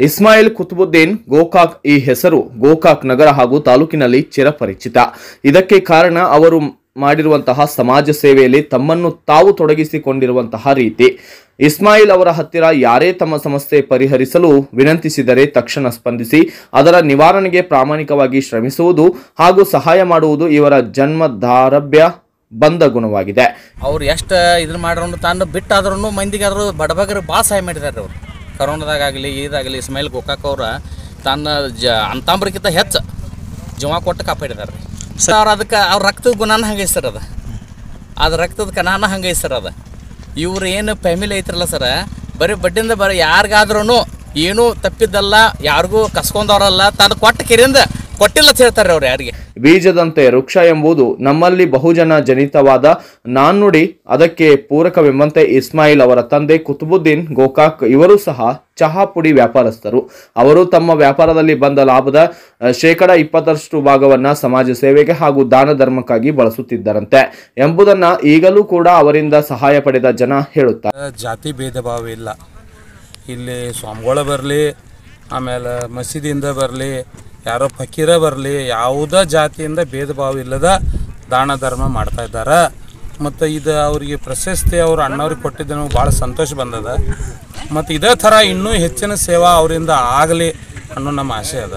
ಇಸ್ಮಾಯಿಲ್ ಕುತುಬುದ್ದೀನ್ ಗೋಕಾಕ್ ಈ ಹೆಸರು ಗೋಕಾಕ್ ನಗರ ಹಾಗೂ ತಾಲೂಕಿನಲ್ಲಿ ಚಿರಪರಿಚಿತ ಇದಕ್ಕೆ ಕಾರಣ ಅವರು ಮಾಡಿರುವಂತಹ ಸಮಾಜ ಸೇವೆಯಲ್ಲಿ ತಮ್ಮನ್ನು ತಾವು ತೊಡಗಿಸಿಕೊಂಡಿರುವಂತಹ ರೀತಿ ಇಸ್ಮಾಯಿಲ್ ಅವರ ಹತ್ತಿರ ಯಾರೇ ತಮ್ಮ ಸಮಸ್ಯೆ ಪರಿಹರಿಸಲು ವಿನಂತಿಸಿದರೆ ತಕ್ಷಣ ಸ್ಪಂದಿಸಿ ಅದರ ನಿವಾರಣೆಗೆ ಪ್ರಾಮಾಣಿಕವಾಗಿ ಶ್ರಮಿಸುವುದು ಹಾಗೂ ಸಹಾಯ ಮಾಡುವುದು ಇವರ ಜನ್ಮದಾರಭ್ಯ ಬಂದ ಗುಣವಾಗಿದೆ ಅವ್ರು ಎಷ್ಟು ಇದನ್ನ ಮಾಡ್ರು ತಾನು ಬಿಟ್ಟಾದ್ರೂ ಮಂದಿಗಾದ್ರು ಬಡಬಗರು ಭಾಳ ಸಹಾಯ ಮಾಡಿದ್ದಾರೆ ಅವ್ರು ಕರೋನಾದಾಗಲಿ ಇದಾಗಲಿ ಇಸ್ಮಾಯಿಲ್ ಗೋಕಾಕ್ ಅವ್ರ ತನ್ನ ಜ ಅಂತಾಂಬ್ರಕ್ಕಿಂತ ಹೆಚ್ಚು ಜೀವ ಕೊಟ್ಟು ಕಾಪಾಡಿದ್ದಾರೆ ಸರ್ ಅವ್ರು ಅದಕ್ಕೆ ಅವ್ರ ರಕ್ತದ ಗುಣನ ಹಂಗೆ ಸರ್ ಅದು ಅದು ರಕ್ತದ ಕಣಾನ ಹಂಗೆ ಸರ್ ಅದು ಇವ್ರು ಏನು ಫ್ಯಾಮಿಲಿ ಐತ್ರಲ್ಲ ಸರ ಬರೀ ಬಡ್ಡಿಂದ ಬರೀ ಯಾರಿಗಾದ್ರೂ ಏನೂ ತಪ್ಪಿದ್ದಲ್ಲ ಯಾರಿಗೂ ಕಸ್ಕೊಂಡವ್ರಲ್ಲ ತಾನು ಕೊಟ್ಟ ಕೆರೆಯಿಂದ ಕೊಟ್ಟಿಲ್ಲ ಅಂತ ಹೇಳ್ತಾರೆ ಅವ್ರು ಯಾರಿಗೆ ಬೀಜದಂತೆ ವೃಕ್ಷ ಎಂಬುದು ನಮ್ಮಲ್ಲಿ ಬಹುಜನ ಜನಿತವಾದ ನಾಣ್ಣುಡಿ ಅದಕ್ಕೆ ಪೂರಕವೆಂಬಂತೆ ಇಸ್ಮಾಯಿಲ್ ಅವರ ತಂದೆ ಕುತುಬುದ್ದೀನ್ ಗೋಕಾಕ್ ಇವರು ಸಹ ಚಹಾ ಪುಡಿ ವ್ಯಾಪಾರಸ್ಥರು ಅವರು ತಮ್ಮ ವ್ಯಾಪಾರದಲ್ಲಿ ಬಂದ ಲಾಭದ ಅ, ಶೇಕಡ ಇಪ್ಪತ್ತರಷ್ಟು ಭಾಗವನ್ನ ಸಮಾಜ ಸೇವೆಗೆ ಹಾಗೂ ದಾನ ಧರ್ಮಕ್ಕಾಗಿ ಬಳಸುತ್ತಿದ್ದರಂತೆ ಎಂಬುದನ್ನ ಈಗಲೂ ಕೂಡ ಅವರಿಂದ ಸಹಾಯ ಪಡೆದ ಜನ ಹೇಳುತ್ತಾರೆ ಜಾತಿ ಭೇದ ಭಾವ ಇಲ್ಲ ಇಲ್ಲಿ ಸ್ವಾಮಿಗಳ ಬರಲಿ ಆಮೇಲೆ ಮಸೀದಿಯಿಂದ ಬರಲಿ ಯಾರೋ ಫಕೀರ ಬರಲಿ ಯಾವುದೇ ಜಾತಿಯಿಂದ ಭೇದ ಭಾವ ಇಲ್ಲದ ದಾನ ಧರ್ಮ ಮಾಡ್ತಾ ಇದ್ದಾರೆ ಮತ್ತು ಇದು ಅವರಿಗೆ ಪ್ರಶಸ್ತಿ ಅವ್ರ ಅಣ್ಣವ್ರಿಗೆ ಕೊಟ್ಟಿದ್ದು ನಮ್ಗೆ ಭಾಳ ಸಂತೋಷ ಬಂದದ ಮತ್ತು ಇದೇ ಥರ ಇನ್ನೂ ಹೆಚ್ಚಿನ ಸೇವಾ ಅವರಿಂದ ಆಗಲಿ ಅನ್ನೋ ನಮ್ಮ ಆಸೆ ಅದ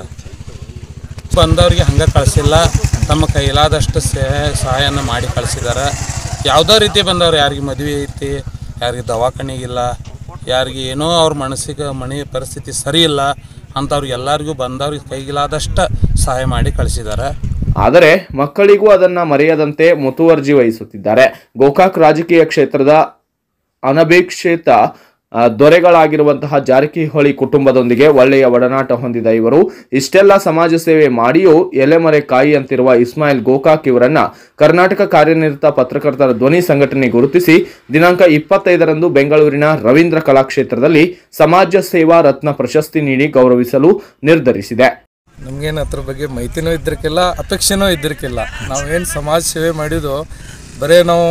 ಬಂದವ್ರಿಗೆ ಹಂಗೆ ಕಳಿಸಿಲ್ಲ ತಮ್ಮ ಕೈಲಾದಷ್ಟು ಸಹಾಯ ಸಹಾಯನ ಮಾಡಿ ಕಳಿಸಿದ್ದಾರೆ ಯಾವುದೋ ರೀತಿ ಬಂದವ್ರು ಯಾರಿಗೆ ಮದುವೆ ಐತಿ ಯಾರಿಗೆ ದವಾಖಾನೆಗಿಲ್ಲ ಯಾರಿಗೆ ಏನೋ ಅವ್ರ ಮನಸ್ಸಿಗೆ ಮನೆ ಪರಿಸ್ಥಿತಿ ಸರಿ ಇಲ್ಲ ಅಂಥವ್ರಿಗೆ ಎಲ್ಲರಿಗೂ ಬಂದವ್ರಿಗೆ ಕೈಗಿಲಾದಷ್ಟು ಸಹಾಯ ಮಾಡಿ ಕಳಿಸಿದ್ದಾರೆ ಆದರೆ ಮಕ್ಕಳಿಗೂ ಅದನ್ನ ಮರೆಯದಂತೆ ಮುತುವರ್ಜಿ ವಹಿಸುತ್ತಿದ್ದಾರೆ ಗೋಕಾಕ್ ರಾಜಕೀಯ ಕ್ಷೇತ್ರದ ಅನಪೇಕ್ಷಿತ ಆ, ದೊರೆಗಳಾಗಿರುವಂತಹ ಜಾರಕಿಹೊಳಿ ಕುಟುಂಬದೊಂದಿಗೆ ಒಳ್ಳೆಯ ಒಡನಾಟ ಹೊಂದಿದ ಇವರು ಇಷ್ಟೆಲ್ಲ ಸಮಾಜ ಸೇವೆ ಮಾಡಿಯೂ ಎಲೆಮರೆ ಕಾಯಿ ಅಂತಿರುವ ಇಸ್ಮಾಯಿಲ್ ಗೋಕಾಕ್ ಇವರನ್ನ ಕರ್ನಾಟಕ ಕಾರ್ಯನಿರತ ಪತ್ರಕರ್ತರ ಧ್ವನಿ ಸಂಘಟನೆ ಗುರುತಿಸಿ ದಿನಾಂಕ ಇಪ್ಪತ್ತೈದರಂದು ಬೆಂಗಳೂರಿನ ರವೀಂದ್ರ ಕಲಾಕ್ಷೇತ್ರದಲ್ಲಿ ಸಮಾಜ ಸೇವಾ ರತ್ನ ಪ್ರಶಸ್ತಿ ನೀಡಿ ಗೌರವಿಸಲು ನಿರ್ಧರಿಸಿದೆ ನಮಗೇನು ಅದ್ರ ಬಗ್ಗೆ ಮಾಹಿತಿನೂ ಇದ್ದಿರ್ಕಿಲ್ಲ ಅಪೇಕ್ಷೆನೂ ಇದ್ದಿರ್ಕಿಲ್ಲ ನಾವೇನು ಸಮಾಜ ಸೇವೆ ಮಾಡಿದ್ದು ಬರೀ ನಾವು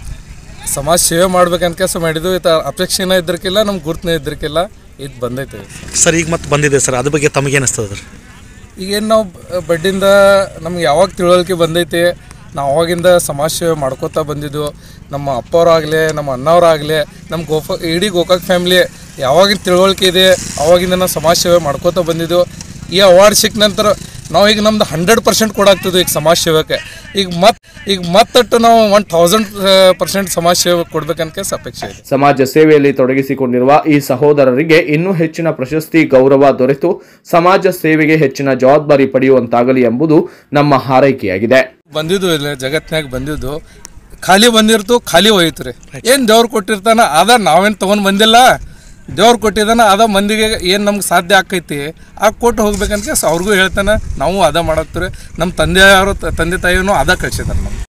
ಸಮಾಜ ಸೇವೆ ಮಾಡ್ಬೇಕಂತ ಕೆಲಸ ಮಾಡಿದ್ದು ಇತ ಅಪೇಕ್ಷೆನೂ ಇದ್ದಿರ್ಕಿಲ್ಲ ನಮ್ಗೆ ಗುರ್ತನೂ ಇದ್ದಿರ್ಕಿಲ್ಲ ಇದು ಬಂದೈತೆ ಸರ್ ಈಗ ಮತ್ತೆ ಬಂದಿದೆ ಸರ್ ಅದ್ರ ಬಗ್ಗೆ ತಮಗೆ ಅನಿಸ್ತದ ಈಗೇನು ನಾವು ಬಡ್ಡಿಂದ ನಮ್ಗೆ ಯಾವಾಗ ತಿಳುವಳಿಕೆ ಬಂದೈತಿ ನಾವು ಅವಾಗಿಂದ ಸಮಾಜ ಸೇವೆ ಮಾಡ್ಕೋತಾ ಬಂದಿದ್ದು ನಮ್ಮ ಅಪ್ಪವರಾಗಲಿ ನಮ್ಮ ಅಣ್ಣವರಾಗಲಿ ನಮ್ಮ ಗೋಫ ಇಡೀ ಗೋಕಾಕ್ ಫ್ಯಾಮ್ಲಿ ಯಾವಾಗಿನ ತಿಳುವಳಿಕೆ ಇದೆ ಅವಾಗಿಂದ ನಾವು ಸಮಾಜ ಸೇವೆ ಮಾಡ್ಕೋತಾ ಬಂದಿದ್ದು ಈ ಅವಾರ್ಡ್ ಸಿಕ್ಕ ನಂತರ ನಾವು ಈಗ ನಮ್ದು ಹಂಡ್ರೆಡ್ ಪರ್ಸೆಂಟ್ ಕೊಡಾಗ್ತದೆ ಈಗ ಸಮಾಜ ಸೇವೆಗೆ ಈಗ ಮತ್ತೆ ಈಗ ಮತ್ತಟ್ಟು ನಾವು ಒನ್ ಥೌಸಂಡ್ ಪರ್ಸೆಂಟ್ ಸಮಾಜ ಸೇವೆ ಕೊಡ್ಬೇಕಂತ ಕೇಸ್ ಅಪೇಕ್ಷೆ ಇದೆ ಸಮಾಜ ಸೇವೆಯಲ್ಲಿ ತೊಡಗಿಸಿಕೊಂಡಿರುವ ಈ ಸಹೋದರರಿಗೆ ಇನ್ನೂ ಹೆಚ್ಚಿನ ಪ್ರಶಸ್ತಿ ಗೌರವ ದೊರೆತು ಸಮಾಜ ಸೇವೆಗೆ ಹೆಚ್ಚಿನ ಜವಾಬ್ದಾರಿ ಪಡೆಯುವಂತಾಗಲಿ ಎಂಬುದು ನಮ್ಮ ಹಾರೈಕೆಯಾಗಿದೆ ಬಂದಿದ್ದು ಇಲ್ಲ ಜಗತ್ನಾಗ ಬಂದಿದ್ದು ಖಾಲಿ ಬಂದಿರ್ತು ಖಾಲಿ ಹೋಯ್ತು ರೀ ಏನು ದೇವ್ರು ಕೊಟ್ಟಿರ್ತಾನ ಅದ ನಾವೇನು ತೊಗೊಂಡು ಬಂದಿಲ್ಲ ದೇವ್ರು ಕೊಟ್ಟಿದ್ದಾನ ಅದ ಮಂದಿಗೆ ಏನು ನಮ್ಗೆ ಸಾಧ್ಯ ಆಕೈತಿ ಆ ಕೊಟ್ಟು ಹೋಗ್ಬೇಕಂತ ಅವ್ರಿಗೂ ಹೇಳ್ತಾನೆ ನಾವು ಅದ ಮಾಡಾಕ್ತೀವಿ ನಮ್ಮ ತಂದೆಯವರು ತಂದೆ ತಾಯಿನೂ ಅದ ಕಳ್ಸಿದಾರೆ ನಮ್ಗೆ